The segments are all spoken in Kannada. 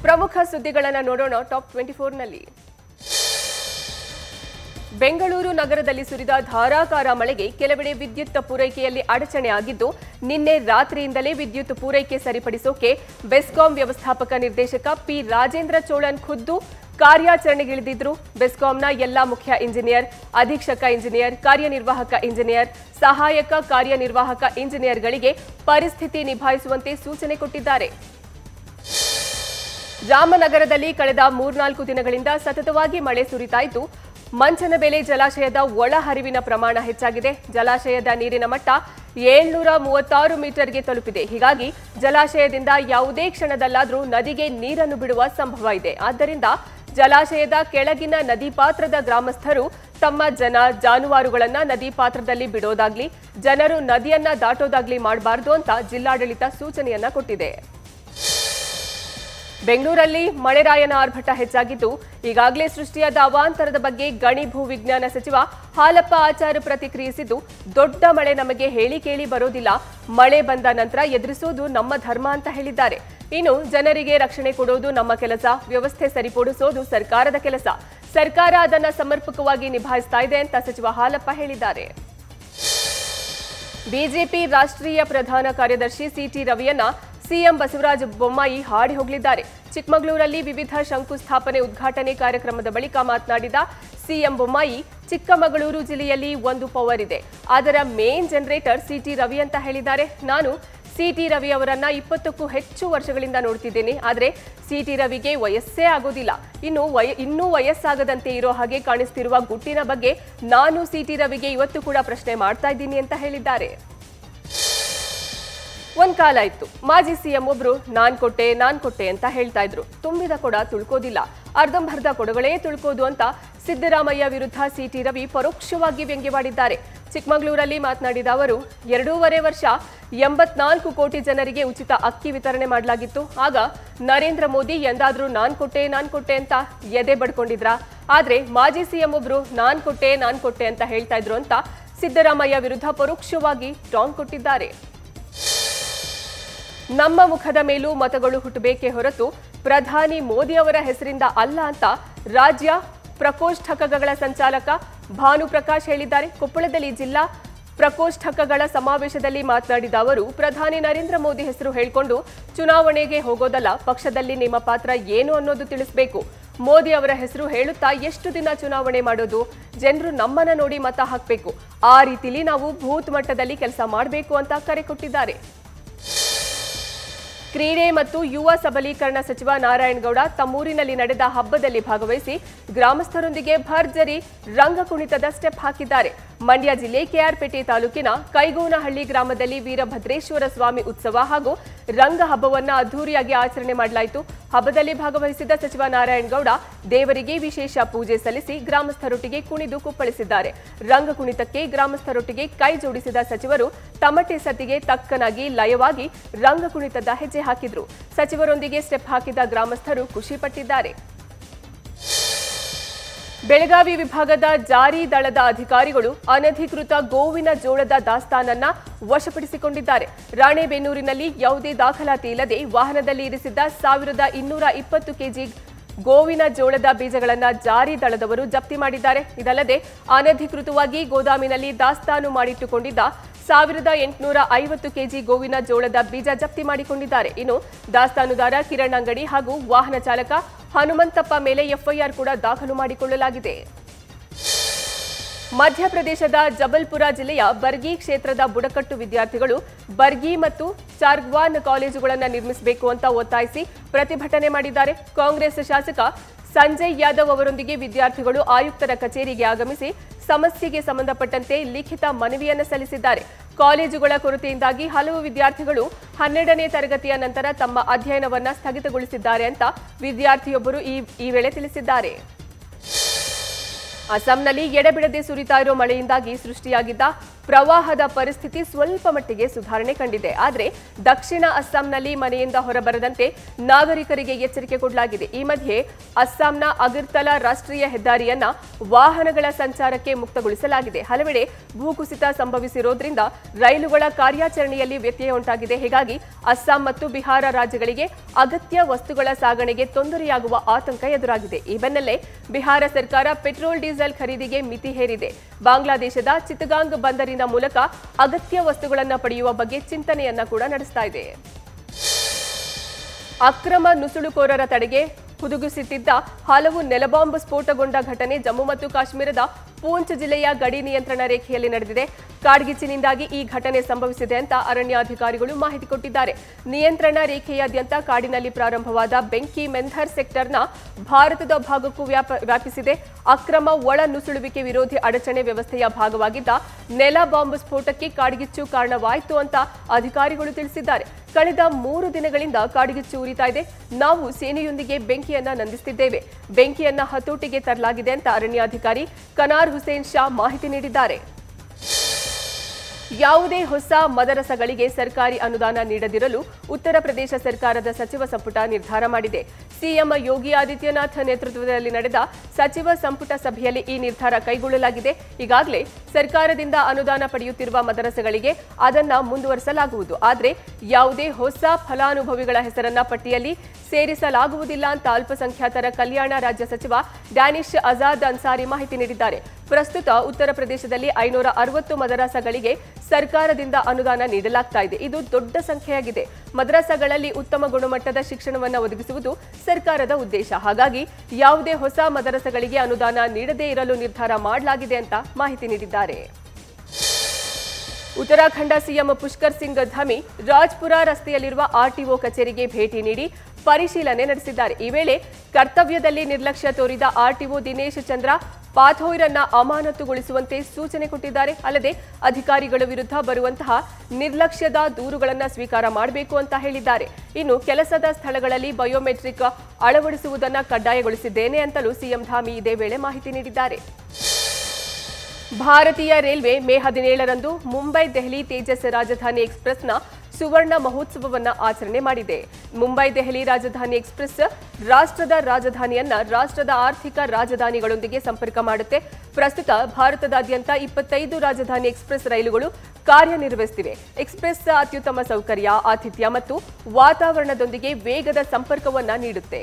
ಪ್ರಮುಖ ಸುದ್ದಿಗಳನ್ನು ನೋಡೋಣ ಟಾಪ್ ಟ್ವೆಂಟಿ ಫೋರ್ನಲ್ಲಿ ಬೆಂಗಳೂರು ನಗರದಲ್ಲಿ ಸುರಿದ ಧಾರಾಕಾರ ಮಳೆಗೆ ಕೆಲವೆಡೆ ವಿದ್ಯುತ್ ಪೂರೈಕೆಯಲ್ಲಿ ಅಡಚಣೆ ಆಗಿದ್ದು ನಿನ್ನೆ ರಾತ್ರಿಯಿಂದಲೇ ವಿದ್ಯುತ್ ಪೂರೈಕೆ ಸರಿಪಡಿಸೋಕೆ ಬೆಸ್ಕಾಂ ವ್ಯವಸ್ಥಾಪಕ ನಿರ್ದೇಶಕ ಪಿ ರಾಜೇಂದ್ರ ಚೋಳನ್ ಖುದ್ದು ಕಾರ್ಯಾಚರಣೆಗಿಳಿದಿದ್ರು ಬೆಸ್ಕಾಂನ ಎಲ್ಲಾ ಮುಖ್ಯ ಇಂಜಿನಿಯರ್ ಅಧೀಕ್ಷಕ ಇಂಜಿನಿಯರ್ ಕಾರ್ಯನಿರ್ವಾಹಕ ಇಂಜಿನಿಯರ್ ಸಹಾಯಕ ಕಾರ್ಯನಿರ್ವಾಹಕ ಇಂಜಿನಿಯರ್ಗಳಿಗೆ ಪರಿಸ್ಥಿತಿ ನಿಭಾಯಿಸುವಂತೆ ಸೂಚನೆ ಕೊಟ್ಟಿದ್ದಾರೆ ರಾಮನಗರದಲ್ಲಿ ಕಳೆದ ಮೂರ್ನಾಲ್ಕು ದಿನಗಳಿಂದ ಸತತವಾಗಿ ಮಳೆ ಸುರಿತಾ ಇದ್ದು ಮಂಚನಬೆಲೆ ಜಲಾಶಯದ ಒಳಹರಿವಿನ ಪ್ರಮಾಣ ಹೆಚ್ಚಾಗಿದೆ ಜಲಾಶಯದ ನೀರಿನ ಮಟ್ಟ ಏಳ್ನೂರ ಮೂವತ್ತಾರು ಮೀಟರ್ಗೆ ತಲುಪಿದೆ ಹೀಗಾಗಿ ಜಲಾಶಯದಿಂದ ಯಾವುದೇ ಕ್ಷಣದಲ್ಲಾದರೂ ನದಿಗೆ ನೀರನ್ನು ಬಿಡುವ ಸಂಭವ ಇದೆ ಆದ್ದರಿಂದ ಜಲಾಶಯದ ಕೆಳಗಿನ ನದಿ ಪಾತ್ರದ ಗ್ರಾಮಸ್ಥರು ತಮ್ಮ ಜನ ಜಾನುವಾರುಗಳನ್ನ ನದಿ ಪಾತ್ರದಲ್ಲಿ ಬಿಡೋದಾಗ್ಲಿ ಜನರು ನದಿಯನ್ನ ದಾಟೋದಾಗ್ಲಿ ಮಾಡಬಾರ್ದು ಅಂತ ಜಿಲ್ಲಾಡಳಿತ ಸೂಚನೆಯನ್ನ ಕೊಟ್ಟಿದೆ ಬೆಂಗಳೂರಲ್ಲಿ ಮಳೆರಾಯನ ಆರ್ಭಟ ಹೆಚ್ಚಾಗಿದ್ದು ಈಗಾಗಲೇ ಸೃಷ್ಟಿಯಾದ ಅವಾಂತರದ ಬಗ್ಗೆ ಗಣಿ ಭೂ ವಿಜ್ಞಾನ ಸಚಿವ ಹಾಲಪ್ಪ ಆಚಾರ್ ಪ್ರತಿಕ್ರಿಯಿಸಿದ್ದು ದೊಡ್ಡ ಮಳೆ ನಮಗೆ ಹೇಳಿ ಕೇಳಿ ಬರೋದಿಲ್ಲ ಮಳೆ ಬಂದ ನಂತರ ಎದುರಿಸೋದು ನಮ್ಮ ಧರ್ಮ ಅಂತ ಹೇಳಿದ್ದಾರೆ ಇನ್ನು ಜನರಿಗೆ ರಕ್ಷಣೆ ಕೊಡೋದು ನಮ್ಮ ಕೆಲಸ ವ್ಯವಸ್ಥೆ ಸರಿಪಡಿಸೋದು ಸರ್ಕಾರದ ಕೆಲಸ ಸರ್ಕಾರ ಅದನ್ನ ಸಮರ್ಪಕವಾಗಿ ನಿಭಾಯಿಸ್ತಾ ಇದೆ ಅಂತ ಸಚಿವ ಹಾಲಪ್ಪ ಹೇಳಿದ್ದಾರೆ ಬಿಜೆಪಿ ರಾಷ್ಟ್ರೀಯ ಪ್ರಧಾನ ಕಾರ್ಯದರ್ಶಿ ಸಿಟಿ ರವಿಯನ್ನ ಸಿಎಂ ಬಸವರಾಜ ಬೊಮ್ಮಾಯಿ ಹಾಡಿ ಹೋಗಲಿದ್ದಾರೆ ಚಿಕ್ಕಮಗಳೂರಲ್ಲಿ ವಿವಿಧ ಶಂಕುಸ್ಥಾಪನೆ ಉದ್ಘಾಟನೆ ಕಾರ್ಯಕ್ರಮದ ಬಳಿಕ ಮಾತನಾಡಿದ ಸಿಎಂ ಬೊಮ್ಮಾಯಿ ಚಿಕ್ಕಮಗಳೂರು ಜಿಲ್ಲೆಯಲ್ಲಿ ಒಂದು ಪವರ್ ಇದೆ ಅದರ ಮೇನ್ ಜನರೇಟರ್ ಸಿಟಿ ರವಿ ಅಂತ ಹೇಳಿದ್ದಾರೆ ನಾನು ಸಿಟಿ ರವಿ ಅವರನ್ನ ಇಪ್ಪತ್ತಕ್ಕೂ ಹೆಚ್ಚು ವರ್ಷಗಳಿಂದ ನೋಡ್ತಿದ್ದೇನೆ ಆದರೆ ಸಿಟಿ ರವಿಗೆ ವಯಸ್ಸೇ ಆಗೋದಿಲ್ಲ ಇನ್ನು ವಯ ಇನ್ನೂ ವಯಸ್ಸಾಗದಂತೆ ಇರೋ ಹಾಗೆ ಕಾಣಿಸ್ತಿರುವ ಗುಟ್ಟಿನ ಬಗ್ಗೆ ನಾನು ಸಿಟಿ ರವಿಗೆ ಇವತ್ತು ಕೂಡ ಪ್ರಶ್ನೆ ಮಾಡ್ತಾ ಇದ್ದೀನಿ ಅಂತ ಹೇಳಿದ್ದಾರೆ ಒಂದ್ ಕಾಲ ಇತ್ತು ಮಾಜಿ ಸಿಎಂ ಒಬ್ರು ನಾನ್ ಕೊಟ್ಟೆ ನಾನ್ ಕೊಟ್ಟೆ ಅಂತ ಹೇಳ್ತಾ ಇದ್ರು ತುಂಬಿದ ಕೊಡ ತುಳ್ಕೋದಿಲ್ಲ ಅರ್ಧಂಬರ್ಧ ಕೊಡಗಳೇ ತುಳ್ಕೋದು ಅಂತ ಸಿದ್ದರಾಮಯ್ಯ ವಿರುದ್ಧ ಸಿಟಿ ರವಿ ಪರೋಕ್ಷವಾಗಿ ವ್ಯಂಗ್ಯವಾಡಿದ್ದಾರೆ ಚಿಕ್ಕಮಗಳೂರಲ್ಲಿ ಮಾತನಾಡಿದ ಅವರು ಎರಡೂವರೆ ವರ್ಷ ಎಂಬತ್ನಾಲ್ಕು ಕೋಟಿ ಜನರಿಗೆ ಉಚಿತ ಅಕ್ಕಿ ವಿತರಣೆ ಮಾಡಲಾಗಿತ್ತು ಆಗ ನರೇಂದ್ರ ಮೋದಿ ಎಂದಾದ್ರೂ ನಾನ್ ಕೊಟ್ಟೆ ನಾನ್ ಕೊಟ್ಟೆ ಅಂತ ಎದೆ ಬಡ್ಕೊಂಡಿದ್ರ ಆದ್ರೆ ಮಾಜಿ ಸಿಎಂ ಒಬ್ರು ನಾನ್ ಕೊಟ್ಟೆ ನಾನ್ ಕೊಟ್ಟೆ ಅಂತ ಹೇಳ್ತಾ ಇದ್ರು ಅಂತ ಸಿದ್ದರಾಮಯ್ಯ ವಿರುದ್ಧ ಪರೋಕ್ಷವಾಗಿ ಟಾಂಗ್ ಕೊಟ್ಟಿದ್ದಾರೆ ನಮ್ಮ ಮುಖದ ಮೇಲೂ ಮತಗಳು ಹುಟ್ಟಬೇಕೇ ಹೊರತು ಪ್ರಧಾನಿ ಮೋದಿ ಅವರ ಹೆಸರಿಂದ ಅಲ್ಲ ಅಂತ ರಾಜ್ಯ ಪ್ರಕೋಷ್ಠಕಗಳ ಸಂಚಾಲಕ ಭಾನು ಪ್ರಕಾಶ್ ಹೇಳಿದ್ದಾರೆ ಕೊಪ್ಪಳದಲ್ಲಿ ಜಿಲ್ಲಾ ಪ್ರಕೋಷ್ಠಕಗಳ ಸಮಾವೇಶದಲ್ಲಿ ಮಾತನಾಡಿದ ಅವರು ಪ್ರಧಾನಿ ನರೇಂದ್ರ ಮೋದಿ ಹೆಸರು ಹೇಳಿಕೊಂಡು ಚುನಾವಣೆಗೆ ಹೋಗೋದಲ್ಲ ಪಕ್ಷದಲ್ಲಿ ನಿಮ್ಮ ಪಾತ್ರ ಏನು ಅನ್ನೋದು ತಿಳಿಸಬೇಕು ಮೋದಿ ಅವರ ಹೆಸರು ಹೇಳುತ್ತಾ ಎಷ್ಟು ದಿನ ಚುನಾವಣೆ ಮಾಡೋದು ಜನರು ನಮ್ಮನ್ನ ನೋಡಿ ಮತ ಹಾಕಬೇಕು ಆ ರೀತಿಲಿ ನಾವು ಬೂತ್ ಮಟ್ಟದಲ್ಲಿ ಕೆಲಸ ಮಾಡಬೇಕು ಅಂತ ಕರೆ ಕೊಟ್ಟಿದ್ದಾರೆ ಕ್ರೀಡೆ ಮತ್ತು ಯುವ ಸಬಲೀಕರಣ ಸಚಿವ ನಾರಾಯಣಗೌಡ ತಮ್ಮೂರಿನಲ್ಲಿ ನಡೆದ ಹಬ್ಬದಲ್ಲಿ ಭಾಗವಹಿಸಿ ಗ್ರಾಮಸ್ಥರೊಂದಿಗೆ ಭರ್ಜರಿ ರಂಗ ಕುಣಿತದ ಸ್ಟೆಪ್ ಹಾಕಿದ್ದಾರೆ ಮಂಡ್ಯ ಜಿಲ್ಲೆ ಕೆಆರ್ಪೇಟೆ ತಾಲೂಕಿನ ಕೈಗೋನಹಳ್ಳಿ ಗ್ರಾಮದಲ್ಲಿ ವೀರಭದ್ರೇಶ್ವರ ಸ್ವಾಮಿ ಉತ್ಸವ ಹಾಗೂ ರಂಗ ಹಬ್ಬವನ್ನ ಅದ್ದೂರಿಯಾಗಿ ಆಚರಣೆ ಮಾಡಲಾಯಿತು ಹಬ್ಬದಲ್ಲಿ ಭಾಗವಹಿಸಿದ್ದ ಸಚಿವ ನಾರಾಯಣಗೌಡ ದೇವರಿಗೆ ವಿಶೇಷ ಪೂಜೆ ಸಲ್ಲಿಸಿ ಗ್ರಾಮಸ್ಥರೊಟ್ಟಿಗೆ ಕುಣಿದು ಕುಪ್ಪಳಿಸಿದ್ದಾರೆ ರಂಗ ಕುಣಿತಕ್ಕೆ ಗ್ರಾಮಸ್ಥರೊಟ್ಟಿಗೆ ಕೈ ಜೋಡಿಸಿದ ಸಚಿವರು ತಮಟೆ ಸತಿಗೆ ತಕ್ಕನಾಗಿ ಲಯವಾಗಿ ರಂಗ ಕುಣಿತದ ಹೆಜ್ಜೆ ಹಾಕಿದ್ರು ಸಚಿವರೊಂದಿಗೆ ಸ್ಟೆಪ್ ಹಾಕಿದ ಗ್ರಾಮಸ್ಥರು ಖುಷಿ ಪಟ್ಟಿದ್ದಾರೆ ಬೆಳಗಾವಿ ವಿಭಾಗದ ಜಾರಿ ದಳದ ಅಧಿಕಾರಿಗಳು ಅನಧಿಕೃತ ಗೋವಿನ ಜೋಳದ ದಾಸ್ತಾನನ್ನ ವಶಪಡಿಸಿಕೊಂಡಿದ್ದಾರೆ ರಾಣೆಬೆನ್ನೂರಿನಲ್ಲಿ ಯಾವುದೇ ದಾಖಲಾತಿ ಇಲ್ಲದೆ ವಾಹನದಲ್ಲಿ ಇರಿಸಿದ್ದ ಸಾವಿರದ ಇನ್ನೂರ ಇಪ್ಪತ್ತು ಕೆಜಿ ಗೋವಿನ ಜೋಳದ ಬೀಜಗಳನ್ನ ಜಾರಿ ದಳದವರು ಜಪ್ತಿ ಮಾಡಿದ್ದಾರೆ ಇದಲ್ಲದೆ ಅನಧಿಕೃತವಾಗಿ ಗೋದಾಮಿನಲ್ಲಿ ದಾಸ್ತಾನು ಮಾಡಿಟ್ಟುಕೊಂಡಿದ್ದ ಸಾವಿರದ ಎಂಟುನೂರ ಐವತ್ತು ಕೆಜಿ ಗೋವಿನ ಜೋಳದ ಬೀಜ ಜಪ್ತಿ ಮಾಡಿಕೊಂಡಿದ್ದಾರೆ ಇನ್ನು ದಾಸ್ತಾನುದಾರ ಕಿರಣ್ ಅಂಗಡಿ ಹಾಗೂ ವಾಹನ ಚಾಲಕ ಹನುಮಂತಪ್ಪ ಮೇಲೆ ಎಫ್ಐಆರ್ ಕೂಡ ದಾಖಲು ಮಾಡಿಕೊಳ್ಳಲಾಗಿದೆ ಮಧ್ಯಪ್ರದೇಶದ ಜಬಲ್ಪುರ ಜಿಲ್ಲೆಯ ಬರ್ಗಿ ಕ್ಷೇತ್ರದ ಬುಡಕಟ್ಟು ವಿದ್ಯಾರ್ಥಿಗಳು ಬರ್ಗಿ ಮತ್ತು ಚಾರ್ಗ್ವಾನ್ ಕಾಲೇಜುಗಳನ್ನು ನಿರ್ಮಿಸಬೇಕು ಅಂತ ಒತ್ತಾಯಿಸಿ ಪ್ರತಿಭಟನೆ ಮಾಡಿದ್ದಾರೆ ಕಾಂಗ್ರೆಸ್ ಶಾಸಕ ಸಂಜಯ್ ಯಾದವ್ ಅವರೊಂದಿಗೆ ವಿದ್ಯಾರ್ಥಿಗಳು ಆಯುಕ್ತರ ಕಚೇರಿಗೆ ಆಗಮಿಸಿ ಸಮಸ್ಯೆಗೆ ಸಂಬಂಧಪಟ್ಟಂತೆ ಲಿಖಿತ ಮನವಿಯನ್ನು ಸಲ್ಲಿಸಿದ್ದಾರೆ ಕಾಲೇಜುಗಳ ಕೊರತೆಯಿಂದಾಗಿ ಹಲವು ವಿದ್ಯಾರ್ಥಿಗಳು ಹನ್ನೆರಡನೇ ತರಗತಿಯ ನಂತರ ತಮ್ಮ ಅಧ್ಯಯನವನ್ನ ಸ್ಥಗಿತಗೊಳಿಸಿದ್ದಾರೆ ಅಂತ ವಿದ್ಯಾರ್ಥಿಯೊಬ್ಬರು ಈ ಈ ವೇಳೆ ತಿಳಿಸಿದ್ದಾರೆ ಅಸ್ಸಾಂನಲ್ಲಿ ಎಡೆಬಿಡದೆ ಸುರಿತಾ ಇರೋ ಮಳೆಯಿಂದಾಗಿ ಸೃಷ್ಟಿಯಾಗಿದ್ದ ಪ್ರವಾಹದ ಪರಿಸ್ಥಿತಿ ಸ್ವಲ್ಪ ಮಟ್ಟಿಗೆ ಸುಧಾರಣೆ ಕಂಡಿದೆ ಆದರೆ ದಕ್ಷಿಣ ಅಸ್ಸಾಂನಲ್ಲಿ ಮನೆಯಿಂದ ಹೊರಬರದಂತೆ ನಾಗರಿಕರಿಗೆ ಎಚ್ಚರಿಕೆ ಕೊಡಲಾಗಿದೆ ಈ ಮಧ್ಯೆ ಅಸ್ಸಾಂನ ಅಗರ್ತಲಾ ರಾಷ್ಟ್ರೀಯ ಹೆದ್ದಾರಿಯನ್ನ ವಾಹನಗಳ ಸಂಚಾರಕ್ಕೆ ಮುಕ್ತಗೊಳಿಸಲಾಗಿದೆ ಹಲವೆಡೆ ಭೂಕುಸಿತ ಸಂಭವಿಸಿರೋದ್ರಿಂದ ರೈಲುಗಳ ಕಾರ್ಯಾಚರಣೆಯಲ್ಲಿ ವ್ಯತ್ಯಯ ಉಂಟಾಗಿದೆ ಹೀಗಾಗಿ ಅಸ್ಸಾಂ ಮತ್ತು ಬಿಹಾರ ರಾಜ್ಯಗಳಿಗೆ ಅಗತ್ಯ ವಸ್ತುಗಳ ಸಾಗಣೆಗೆ ತೊಂದರೆಯಾಗುವ ಆತಂಕ ಎದುರಾಗಿದೆ ಈ ಬೆನ್ನಲ್ಲೇ ಬಿಹಾರ ಸರ್ಕಾರ ಪೆಟ್ರೋಲ್ ಡೀಸೆಲ್ ಖರೀದಿಗೆ ಮಿತಿ ಹೇರಿದೆ ಬಾಂಗ್ಲಾದೇಶದ ಚಿತ್ತಗಾಂಗ್ ಬಂದರಿನ ಮೂಲಕ ಅಗತ್ಯ ವಸ್ತುಗಳನ್ನು ಪಡೆಯುವ ಬಗ್ಗೆ ಚಿಂತನೆಯನ್ನ ಕೂಡ ನಡೆಸ್ತಾ ಇದೆ ಅಕ್ರಮ ನುಸುಳುಕೋರರ ತಡೆಗೆ ಹುದುಗಿಸುತ್ತಿದ್ದ ಹಲವು ನೆಲಬಾಂಬ್ ಸ್ಫೋಟಗೊಂಡ ಘಟನೆ ಜಮ್ಮು ಮತ್ತು ಕಾಶ್ಮೀರದ ಪೂಂಚ್ ಜಿಲ್ಲೆಯ ಗಡಿ ನಿಯಂತ್ರಣ ರೇಖೆಯಲ್ಲಿ ನಡೆದಿದೆ ಕಾಡ್ಗಿಚ್ಚಿನಿಂದಾಗಿ ಈ ಘಟನೆ ಸಂಭವಿಸಿದೆ ಅಂತ ಅರಣ್ಯಾಧಿಕಾರಿಗಳು ಮಾಹಿತಿ ಕೊಟ್ಟಿದ್ದಾರೆ ನಿಯಂತ್ರಣ ರೇಖೆಯಾದ್ಯಂತ ಕಾಡಿನಲ್ಲಿ ಪ್ರಾರಂಭವಾದ ಬೆಂಕಿ ಮೆಂಧರ್ ಸೆಕ್ಟರ್ನ ಭಾರತದ ಭಾಗಕ್ಕೂ ವ್ಯಾಪ ವ್ಯಾಪಿಸಿದೆ ಅಕ್ರಮ ಒಳ ನುಸುಳುವಿಕೆ ವಿರೋಧಿ ಅಡಚಣೆ ವ್ಯವಸ್ಥೆಯ ಭಾಗವಾಗಿದ್ದ ನೆಲ ಬಾಂಬ್ ಸ್ಫೋಟಕ್ಕೆ ಕಾಡ್ಗಿಚ್ಚು ಕಾರಣವಾಯಿತು ಅಂತ ಅಧಿಕಾರಿಗಳು ತಿಳಿಸಿದ್ದಾರೆ ಕಳೆದ ಮೂರು ದಿನಗಳಿಂದ ಕಾಡ್ಗಿಚ್ಚು ಉರಿತಾ ಇದೆ ನಾವು ಸೇನೆಯೊಂದಿಗೆ ಬೆಂಕಿಯನ್ನ ನಂದಿಸುತ್ತಿದ್ದೇವೆ ಬೆಂಕಿಯನ್ನ ಹತೋಟಿಗೆ ತರಲಾಗಿದೆ ಅಂತ ಅರಣ್ಯಾಧಿಕಾರಿ ಕನಾರ್ ಹುಸೇನ್ ಶಾ ಮಾಹಿತಿ ನೀಡಿದ್ದಾರೆ ಯಾವುದೇ ಹೊಸ ಮದರಸಗಳಿಗೆ ಸರ್ಕಾರಿ ಅನುದಾನ ನೀಡದಿರಲು ಉತ್ತರ ಪ್ರದೇಶ ಸರ್ಕಾರದ ಸಚಿವ ಸಂಪುಟ ನಿರ್ಧಾರ ಮಾಡಿದೆ ಸಿಎಂ ಯೋಗಿ ಆದಿತ್ಯನಾಥ್ ನೇತೃತ್ವದಲ್ಲಿ ನಡೆದ ಸಚಿವ ಸಂಪುಟ ಸಭೆಯಲ್ಲಿ ಈ ನಿರ್ಧಾರ ಕೈಗೊಳ್ಳಲಾಗಿದೆ ಈಗಾಗಲೇ ಸರ್ಕಾರದಿಂದ ಅನುದಾನ ಪಡೆಯುತ್ತಿರುವ ಮದರಸಗಳಿಗೆ ಅದನ್ನ ಮುಂದುವರಿಸಲಾಗುವುದು ಆದರೆ ಯಾವುದೇ ಹೊಸ ಫಲಾನುಭವಿಗಳ ಹೆಸರನ್ನ ಪಟ್ಟಿಯಲ್ಲಿ ಸೇರಿಸಲಾಗುವುದಿಲ್ಲ ಅಂತ ಅಲ್ಪಸಂಖ್ಯಾತರ ಕಲ್ಯಾಣ ರಾಜ್ಯ ಸಚಿವ ಡ್ಯಾನಿಶ್ ಆಜಾದ್ ಅನ್ಸಾರಿ ಮಾಹಿತಿ ನೀಡಿದ್ದಾರೆ ಪ್ರಸ್ತುತ ಉತ್ತರ ಪ್ರದೇಶದಲ್ಲಿ ಐನೂರ ಅರವತ್ತು ಮದರಸಗಳಿಗೆ ಸರ್ಕಾರದಿಂದ ಅನುದಾನ ನೀಡಲಾಗ್ತಾ ಇದೆ ಇದು ದೊಡ್ಡ ಸಂಖ್ಯೆಯಾಗಿದೆ ಮದ್ರಸಾಗಳಲ್ಲಿ ಉತ್ತಮ ಗುಣಮಟ್ಟದ ಶಿಕ್ಷಣವನ್ನು ಒದಗಿಸುವುದು ಸರ್ಕಾರದ ಉದ್ದೇಶ ಹಾಗಾಗಿ ಯಾವುದೇ ಹೊಸ ಮದರಸಗಳಿಗೆ ಅನುದಾನ ನೀಡದೇ ಇರಲು ನಿರ್ಧಾರ ಮಾಡಲಾಗಿದೆ ಅಂತ ಮಾಹಿತಿ ನೀಡಿದ್ದಾರೆ ಉತ್ತರಾಖಂಡ ಸಿಎಂ ಪುಷ್ಕರ್ ಸಿಂಗ್ ಧಮಿ ರಾಜ್ಪುರ ರಸ್ತೆಯಲ್ಲಿರುವ ಆರ್ಟಿಒ ಕಚೇರಿಗೆ ಭೇಟಿ ನೀಡಿ ಪರಿಶೀಲನೆ ನಡೆಸಿದ್ದಾರೆ ಈ ವೇಳೆ ಕರ್ತವ್ಯದಲ್ಲಿ ನಿರ್ಲಕ್ಷ್ಯ ತೋರಿದ ಆರ್ಟಿಒ ದಿನೇಶ್ ಚಂದ್ರ ಪಾಥೋಯ್ರನ್ನ ಅಮಾನತುಗೊಳಿಸುವಂತೆ ಸೂಚನೆ ಕೊಟ್ಟಿದ್ದಾರೆ ಅಲ್ಲದೆ ಅಧಿಕಾರಿಗಳ ವಿರುದ್ಧ ಬರುವಂತಹ ನಿರ್ಲಕ್ಷ್ಯದ ದೂರುಗಳನ್ನು ಸ್ವೀಕಾರ ಮಾಡಬೇಕು ಅಂತ ಹೇಳಿದ್ದಾರೆ ಇನ್ನು ಕೆಲಸದ ಸ್ಥಳಗಳಲ್ಲಿ ಬಯೋಮೆಟ್ರಿಕ್ ಅಳವಡಿಸುವುದನ್ನು ಕಡ್ಡಾಯಗೊಳಿಸಿದ್ದೇನೆ ಅಂತಲೂ ಸಿಎಂ ಧಾಮಿ ಇದೇ ವೇಳೆ ಮಾಹಿತಿ ನೀಡಿದ್ದಾರೆ ಭಾರತೀಯ ರೈಲ್ವೆ ಮೇ ಹದಿನೇಳರಂದು ಮುಂಬೈ ದೆಹಲಿ ತೇಜಸ್ ರಾಜಧಾನಿ ಎಕ್ಸ್ಪ್ರೆಸ್ನ ಸುವರ್ಣ ಮಹೋತ್ಸವವನ್ನ ಆಚರಣೆ ಮಾಡಿದೆ ಮುಂಬೈ ದೆಹಲಿ ರಾಜಧಾನಿ ಎಕ್ಸ್ಪ್ರೆಸ್ ರಾಷ್ಟ್ರದ ರಾಜಧಾನಿಯನ್ನ ರಾಷ್ಟ್ರದ ಆರ್ಥಿಕ ರಾಜಧಾನಿಗಳೊಂದಿಗೆ ಸಂಪರ್ಕ ಮಾಡುತ್ತೆ ಪ್ರಸ್ತುತ ಭಾರತದಾದ್ಯಂತ ಇಪ್ಪತ್ತೈದು ರಾಜಧಾನಿ ಎಕ್ಸ್ಪ್ರೆಸ್ ರೈಲುಗಳು ಕಾರ್ಯನಿರ್ವಹಿಸುತ್ತಿವೆ ಎಕ್ಸ್ಪ್ರೆಸ್ ಅತ್ಯುತ್ತಮ ಸೌಕರ್ಯ ಆತಿಥ್ಯ ಮತ್ತು ವಾತಾವರಣದೊಂದಿಗೆ ವೇಗದ ಸಂಪರ್ಕವನ್ನ ನೀಡುತ್ತೆ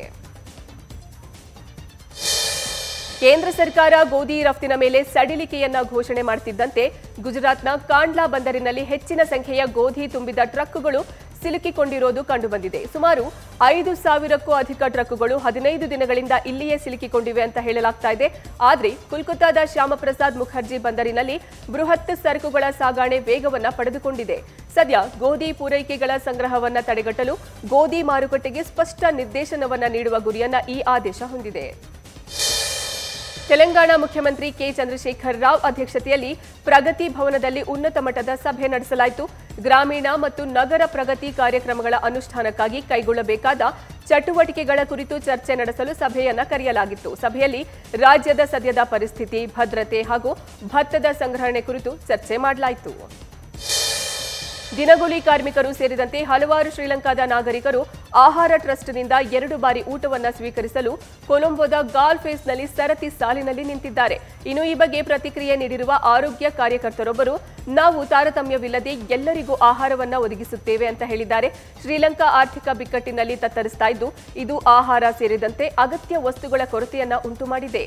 ಕೇಂದ್ರ ಸರ್ಕಾರ ಗೋಧಿ ರಫ್ತಿನ ಮೇಲೆ ಸಡಿಲಿಕೆಯನ್ನ ಘೋಷಣೆ ಮಾಡುತ್ತಿದ್ದಂತೆ ಗುಜರಾತ್ನ ಕಾಂಡ್ಲಾ ಬಂದರಿನಲ್ಲಿ ಹೆಚ್ಚಿನ ಸಂಖ್ಯೆಯ ಗೋಧಿ ತುಂಬಿದ ಟ್ರಕ್ಗಳು ಸಿಲುಕಿಕೊಂಡಿರೋದು ಕಂಡುಬಂದಿದೆ ಸುಮಾರು ಐದು ಸಾವಿರಕ್ಕೂ ಅಧಿಕ ಟ್ರಕ್ಗಳು ಹದಿನೈದು ದಿನಗಳಿಂದ ಇಲ್ಲಿಯೇ ಸಿಲುಕಿಕೊಂಡಿವೆ ಅಂತ ಹೇಳಲಾಗ್ತಾ ಇದೆ ಆದ್ರೆ ಕೋಲ್ಕತ್ತಾದ ಶ್ಯಾಮಪ್ರಸಾದ್ ಮುಖರ್ಜಿ ಬಂದರಿನಲ್ಲಿ ಬೃಹತ್ ಸರಕುಗಳ ಸಾಗಣೆ ವೇಗವನ್ನ ಪಡೆದುಕೊಂಡಿದೆ ಸದ್ಯ ಗೋಧಿ ಪೂರೈಕೆಗಳ ಸಂಗ್ರಹವನ್ನ ತಡೆಗಟ್ಟಲು ಗೋಧಿ ಮಾರುಕಟ್ಟೆಗೆ ಸ್ಪಷ್ಟ ನಿರ್ದೇಶನವನ್ನ ನೀಡುವ ಗುರಿಯನ್ನ ಈ ಆದೇಶ ಹೊಂದಿದೆ ತೆಲಂಗಾಣ ಮುಖ್ಯಮಂತ್ರಿ ಕೆ ಚಂದ್ರಶೇಖರ್ ರಾವ್ ಅಧ್ಯಕ್ಷತೆಯಲ್ಲಿ ಪ್ರಗತಿ ಭವನದಲ್ಲಿ ಉನ್ನತ ಮಟ್ಟದ ಸಭೆ ನಡೆಸಲಾಯಿತು ಗ್ರಾಮೀಣ ಮತ್ತು ನಗರ ಪ್ರಗತಿ ಕಾರ್ಯಕ್ರಮಗಳ ಅನುಷ್ಠಾನಕ್ಕಾಗಿ ಕೈಗೊಳ್ಳಬೇಕಾದ ಚಟುವಟಿಕೆಗಳ ಕುರಿತು ಚರ್ಚೆ ನಡೆಸಲು ಸಭೆಯನ್ನ ಕರೆಯಲಾಗಿತ್ತು ಸಭೆಯಲ್ಲಿ ರಾಜ್ಯದ ಸದ್ಯದ ಪರಿಸ್ಥಿತಿ ಭದ್ರತೆ ಹಾಗೂ ಭತ್ತದ ಸಂಗ್ರಹಣೆ ಕುರಿತು ಚರ್ಚೆ ಮಾಡಲಾಯಿತು ದಿನಗೂಲಿ ಕಾರ್ಮಿಕರು ಸೇರಿದಂತೆ ಹಲವಾರು ಶ್ರೀಲಂಕಾದ ನಾಗರಿಕರು ಆಹಾರ ಟ್ರಸ್ಟ್ನಿಂದ ಎರಡು ಬಾರಿ ಊಟವನ್ನ ಸ್ವೀಕರಿಸಲು ಕೊಲಂಬೋದ ಗಾಲ್ ಫೇಸ್ನಲ್ಲಿ ಸರತಿ ಸಾಲಿನಲ್ಲಿ ನಿಂತಿದ್ದಾರೆ ಇನ್ನು ಈ ಬಗ್ಗೆ ಪ್ರತಿಕ್ರಿಯೆ ನೀಡಿರುವ ಆರೋಗ್ಯ ಕಾರ್ಯಕರ್ತರೊಬ್ಬರು ನಾವು ತಾರತಮ್ಯವಿಲ್ಲದೆ ಎಲ್ಲರಿಗೂ ಆಹಾರವನ್ನ ಒದಗಿಸುತ್ತೇವೆ ಅಂತ ಹೇಳಿದ್ದಾರೆ ಶ್ರೀಲಂಕಾ ಆರ್ಥಿಕ ಬಿಕ್ಕಟ್ಟಿನಲ್ಲಿ ತತ್ತರಿಸ್ತಾ ಇದ್ದು ಇದು ಆಹಾರ ಸೇರಿದಂತೆ ಅಗತ್ಯ ವಸ್ತುಗಳ ಕೊರತೆಯನ್ನ ಉಂಟು ಮಾಡಿದೆ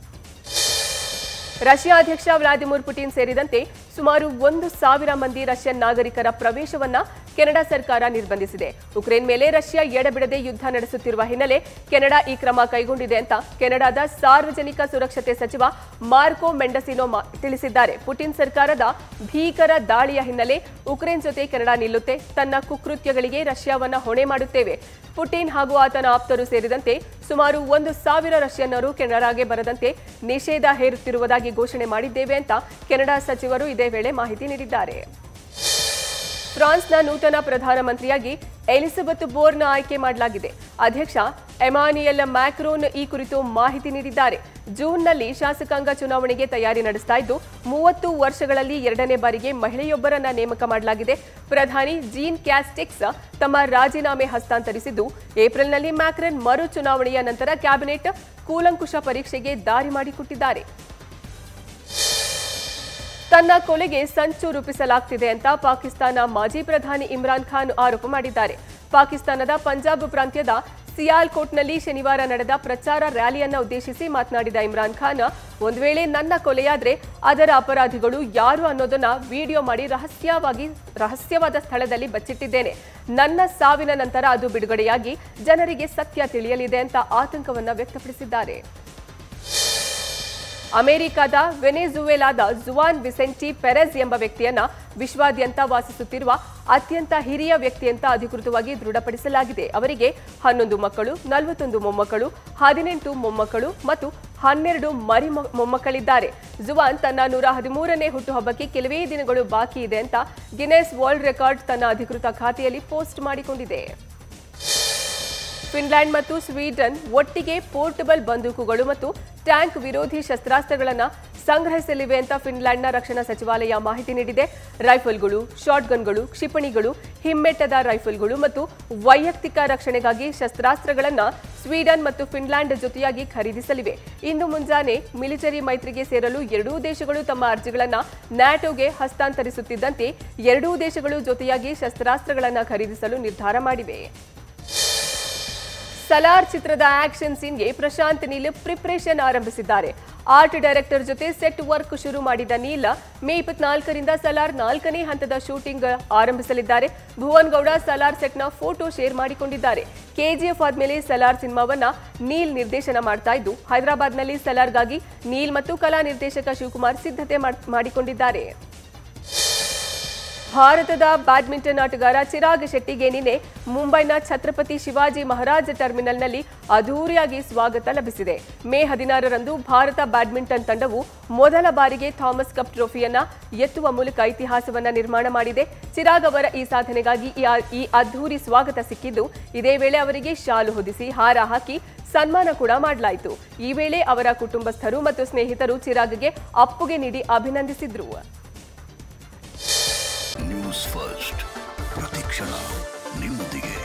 ರಷ್ಯಾ ಅಧ್ಯಕ್ಷ ವ್ಲಾದಿಮಿರ್ ಪುಟಿನ್ ಸೇರಿದಂತೆ ಸುಮಾರು ಒಂದು ಸಾವಿರ ಮಂದಿ ರಷ್ಯನ್ ನಾಗರಿಕರ ಪ್ರವೇಶವನ್ನ ಕೆನಡಾ ಸರ್ಕಾರ ನಿರ್ಬಂಧಿಸಿದೆ ಉಕ್ರೇನ್ ಮೇಲೆ ರಷ್ಯಾ ಎಡಬಿಡದೆ ಯುದ್ಧ ನಡೆಸುತ್ತಿರುವ ಹಿನ್ನೆಲೆ ಕೆನಡಾ ಈ ಕ್ರಮ ಕೈಗೊಂಡಿದೆ ಅಂತ ಕೆನಡಾದ ಸಾರ್ವಜನಿಕ ಸುರಕ್ಷತೆ ಸಚಿವ ಮಾರ್ಕೋ ಮೆಂಡಸಿನೋ ಮಾ- ತಿಳಿಸಿದ್ದಾರೆ ಪುಟಿನ್ ಸರ್ಕಾರದ ಭೀಕರ ದಾಳಿಯ ಹಿನ್ನೆಲೆ ಉಕ್ರೇನ್ ಜೊತೆ ಕೆನಡಾ ನಿಲ್ಲುತ್ತೆ ತನ್ನ ಕುಕೃತ್ಯಗಳಿಗೆ ರಷ್ಯಾವನ್ನ ಹೊಣೆ ಮಾಡುತ್ತೇವೆ ಪುಟಿನ್ ಹಾಗೂ ಆತನ ಆಪ್ತರು ಸೇರಿದಂತೆ ಸುಮಾರು ಒಂದು ಸಾವಿರ ರಷ್ಯನ್ನರು ಕೆನಡಾಗೆ ಬರದಂತೆ ನಿಷೇಧ ಹೇರುತ್ತಿರುವುದಾಗಿ ಘೋಷಣೆ ಮಾಡಿದ್ದೇವೆ ಅಂತ ಕೆನಡಾ ಸಚಿವರು ಇದೇ ವೇಳೆ ಮಾಹಿತಿ ನೀಡಿದ್ದಾರೆ ಫ್ರಾನ್ಸ್ನ ನೂತನ ಪ್ರಧಾನಮಂತ್ರಿಯಾಗಿ ಎಲಿಸಬೆತ್ ಬೋರ್ನ ಆಯ್ಕೆ ಮಾಡಲಾಗಿದೆ ಅಧ್ಯಕ್ಷ ಎಮಾನಿಯಲ್ ಮ್ಯಾಕ್ರೋನ್ ಈ ಕುರಿತು ಮಾಹಿತಿ ನೀಡಿದ್ದಾರೆ ಜೂನ್ನಲ್ಲಿ ಶಾಸಕಾಂಗ ಚುನಾವಣೆಗೆ ತಯಾರಿ ನಡೆಸ್ತಾ ಇದ್ದು ಮೂವತ್ತು ವರ್ಷಗಳಲ್ಲಿ ಎರಡನೇ ಬಾರಿಗೆ ಮಹಿಳೆಯೊಬ್ಬರನ್ನ ನೇಮಕ ಮಾಡಲಾಗಿದೆ ಪ್ರಧಾನಿ ಜೀನ್ ಕ್ಯಾಸ್ಟಿಕ್ಸ್ ತಮ್ಮ ರಾಜೀನಾಮೆ ಹಸ್ತಾಂತರಿಸಿದ್ದು ಏಪ್ರಿಲ್ನಲ್ಲಿ ಮ್ಯಾಕ್ರನ್ ಮರು ಚುನಾವಣೆಯ ನಂತರ ಕ್ಯಾಬಿನೆಟ್ ಕೂಲಂಕುಷ ಪರೀಕ್ಷೆಗೆ ದಾರಿ ಮಾಡಿಕೊಟ್ಟಿದ್ದಾರೆ ತನ್ನ ಕೊಲೆಗೆ ಸಂಚು ರೂಪಿಸಲಾಗ್ತಿದೆ ಅಂತ ಪಾಕಿಸ್ತಾನ ಮಾಜಿ ಪ್ರಧಾನಿ ಇಮ್ರಾನ್ ಖಾನ್ ಆರೋಪ ಮಾಡಿದ್ದಾರೆ ಪಾಕಿಸ್ತಾನದ ಪಂಜಾಬ್ ಪ್ರಾಂತ್ಯದ ಸಿಯಾಲ್ಕೋಟ್ನಲ್ಲಿ ಶನಿವಾರ ನಡೆದ ಪ್ರಚಾರ ರ್ಯಾಲಿಯನ್ನ ಉದ್ದೇಶಿಸಿ ಮಾತನಾಡಿದ ಇಮ್ರಾನ್ ಖಾನ್ ಒಂದು ವೇಳೆ ನನ್ನ ಕೊಲೆಯಾದ್ರೆ ಅದರ ಅಪರಾಧಿಗಳು ಯಾರು ಅನ್ನೋದನ್ನ ವಿಡಿಯೋ ಮಾಡಿ ರಹಸ್ಯವಾಗಿ ರಹಸ್ಯವಾದ ಸ್ಥಳದಲ್ಲಿ ಬಚ್ಚಿಟ್ಟಿದ್ದೇನೆ ನನ್ನ ಸಾವಿನ ನಂತರ ಅದು ಬಿಡುಗಡೆಯಾಗಿ ಜನರಿಗೆ ಸತ್ಯ ತಿಳಿಯಲಿದೆ ಅಂತ ಆತಂಕವನ್ನ ವ್ಯಕ್ತಪಡಿಸಿದ್ದಾರೆ ಅಮೆರಿಕದ ವೆನೆಜುವೆಲಾದ ಜುವಾನ್ ವಿಸೆಂಟಿ ಪೆರೆಸ್ ಎಂಬ ವ್ಯಕ್ತಿಯನ್ನ ವಿಶ್ವಾದ್ಯಂತ ವಾಸಿಸುತ್ತಿರುವ ಅತ್ಯಂತ ಹಿರಿಯ ವ್ಯಕ್ತಿ ಅಂತ ಅಧಿಕೃತವಾಗಿ ದೃಢಪಡಿಸಲಾಗಿದೆ ಅವರಿಗೆ ಹನ್ನೊಂದು ಮಕ್ಕಳು ನಲವತ್ತೊಂದು ಮೊಮ್ಮಕ್ಕಳು ಹದಿನೆಂಟು ಮೊಮ್ಮಕ್ಕಳು ಮತ್ತು ಹನ್ನೆರಡು ಮರಿ ಮೊ- ಮೊಮ್ಮಕ್ಕಳಿದ್ದಾರೆ ಜುವಾನ್ ತನ್ನ ನೂರ ಹದಿಮೂರನೇ ಹುಟ್ಟುಹಬ್ಬಕ್ಕೆ ಕೆಲವೇ ದಿನಗಳು ಬಾಕಿ ಇದೆ ಅಂತ ಗಿನೆಸ್ ವರ್ಲ್ಡ್ ರೆಕಾರ್ಡ್ ತನ್ನ ಅಧಿಕೃತ ಖಾತೆಯಲ್ಲಿ ಪೋಸ್ಟ್ ಮಾಡಿಕೊಂಡಿದೆ ಫಿನ್ಲ್ಯಾಂಡ್ ಮತ್ತು ಸ್ವೀಡನ್ ಒಟ್ಟಿಗೆ ಪೋರ್ಟಬಲ್ ಬಂದೂಕುಗಳು ಮತ್ತು ಟ್ಯಾಂಕ್ ವಿರೋಧಿ ಶಸ್ತ್ರಾಸ್ತ್ರಗಳನ್ನು ಸಂಗ್ರಹಿಸಲಿವೆ ಅಂತ ಫಿನ್ಲ್ಯಾಂಡ್ನ ರಕ್ಷಣಾ ಸಚಿವಾಲಯ ಮಾಹಿತಿ ನೀಡಿದೆ ರೈಫಲ್ಗಳು ಶಾಟ್ಗನ್ಗಳು ಕ್ಷಿಪಣಿಗಳು ಹಿಮ್ಮೆಟ್ಟದ ರೈಫಲ್ಗಳು ಮತ್ತು ವೈಯಕ್ತಿಕ ರಕ್ಷಣೆಗಾಗಿ ಶಸ್ತ್ರಾಸ್ತ್ರಗಳನ್ನು ಸ್ವೀಡನ್ ಮತ್ತು ಫಿನ್ಲ್ಯಾಂಡ್ ಜೊತೆಯಾಗಿ ಖರೀದಿಸಲಿವೆ ಇಂದು ಮುಂಜಾನೆ ಮಿಲಿಟರಿ ಮೈತ್ರಿಗೆ ಸೇರಲು ಎರಡೂ ದೇಶಗಳು ತಮ್ಮ ಅರ್ಜಿಗಳನ್ನು ನ್ಯಾಟೋಗೆ ಹಸ್ತಾಂತರಿಸುತ್ತಿದ್ದಂತೆ ಎರಡೂ ದೇಶಗಳು ಜೊತೆಯಾಗಿ ಶಸ್ತ್ರಾಸ್ತ್ರಗಳನ್ನು ಖರೀದಿಸಲು ನಿರ್ಧಾರ ಮಾಡಿವೆ ಸಲಾರ್ ಚಿತ್ರದ ಆಕ್ಷನ್ ಸೀನ್ಗೆ ಪ್ರಶಾಂತ್ ನೀಲ್ ಪ್ರಿಪರೇಷನ್ ಆರಂಭಿಸಿದ್ದಾರೆ ಆರ್ಟ್ ಡೈರೆಕ್ಟರ್ ಜೊತೆ ಸೆಟ್ ವರ್ಕ್ ಶುರು ಮಾಡಿದ ನೀಲ್ ಮೇ ಇಪ್ಪತ್ನಾಲ್ಕರಿಂದ ಸಲಾರ್ ನಾಲ್ಕನೇ ಹಂತದ ಶೂಟಿಂಗ್ ಆರಂಭಿಸಲಿದ್ದಾರೆ ಭುವನ್ ಗೌಡ ಸಲಾರ್ ಸೆಟ್ನ ಫೋಟೋ ಶೇರ್ ಮಾಡಿಕೊಂಡಿದ್ದಾರೆ ಕೆಜಿಎಫ್ ಆದ್ಮೇಲೆ ಸಲಾರ್ ಸಿನಿಮಾವನ್ನ ನೀಲ್ ನಿರ್ದೇಶನ ಮಾಡ್ತಾ ಇದ್ದು ಹೈದರಾಬಾದ್ನಲ್ಲಿ ಸಲಾರ್ಗಾಗಿ ನೀಲ್ ಮತ್ತು ಕಲಾ ನಿರ್ದೇಶಕ ಶಿವಕುಮಾರ್ ಸಿದ್ಧತೆ ಮಾಡ್- ಮಾಡಿಕೊಂಡಿದ್ದಾರೆ ಭಾರತದ ಬ್ಯಾಡ್ಮಿಂಟನ್ ಆಟಗಾರ ಚಿರಾಗ್ ಶೆಟ್ಟಿಗೆ ನಿನ್ನೆ ಮುಂಬೈನ ಛತ್ರಪತಿ ಶಿವಾಜಿ ಮಹಾರಾಜ್ ಟರ್ಮಿನಲ್ನಲ್ಲಿ ಅದ್ಧೂರಿಯಾಗಿ ಸ್ವಾಗತ ಲಭಿಸಿದೆ ಮೇ ಹದಿನಾರರಂದು ಭಾರತ ಬ್ಯಾಡ್ಮಿಂಟನ್ ತಂಡವು ಮೊದಲ ಬಾರಿಗೆ ಥಾಮಸ್ ಕಪ್ ಟ್ರೋಫಿಯನ್ನ ಎತ್ತುವ ಮೂಲಕ ಇತಿಹಾಸವನ್ನ ನಿರ್ಮಾಣ ಮಾಡಿದೆ ಚಿರಾಗ್ ಅವರ ಈ ಸಾಧನೆಗಾಗಿ ಈ ಆ- ಈ ಅದ್ಧೂರಿ ಸ್ವಾಗತ ಸಿಕ್ಕಿದ್ದು ಇದೇ ವೇಳೆ ಅವರಿಗೆ ಶಾಲು ಹೊದಿಸಿ ಹಾರ ಹಾಕಿ ಸನ್ಮಾನ ಕೂಡ ಮಾಡಲಾಯಿತು ಈ ವೇಳೆ ಅವರ ಕುಟುಂಬಸ್ಥರು ಮತ್ತು ಸ್ನೇಹಿತರು ಚಿರಾಗ್ಗೆ ಅಪ್ಪುಗೆ ನೀಡಿ ಅಭಿನಂದಿಸಿದ್ರು ನ್ಯೂಸ್ ಫಸ್ಟ್ ಪ್ರತಿಕ್ಷಣ ನಿಮ್ಮೊಂದಿಗೆ